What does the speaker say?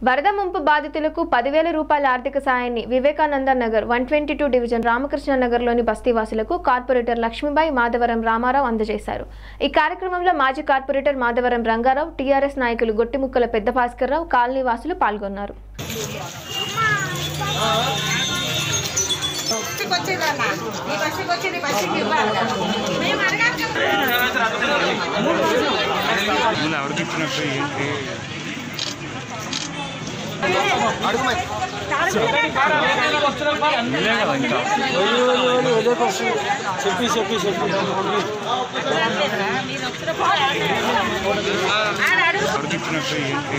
వరద ముంపు బాధితులకు పదివేల రూపాయల ఆర్థిక సాయాన్ని Vivekananda Nagar one twenty two division Ramakrishna నగర్లోని బస్తీవాసులకు కార్పొరేటర్ లక్ష్మీబాయి మాధవరం రామారావు అందజేశారు ఈ కార్యక్రమంలో మాజీ కార్పొరేటర్ మాధవరం రంగారావు టీఆర్ఎస్ నాయకులు గొట్టిముక్కల పెద్ద భాస్కర్రావు కాలనీ వాసులు పాల్గొన్నారు బస్సుకి వచ్చేదన్నా నీ బస్సుకి వచ్చి నీ బస్సుకి ఇవ్వాలి కదా. మేము అడగాలి కదా. నువ్వు ఎవరికి ఇచ్చినట్టు ఏంటి మీరే కదా ఇంకా చెప్పి చెప్పి చెప్పి ఎవరికి ఇచ్చినట్టు ఏంటి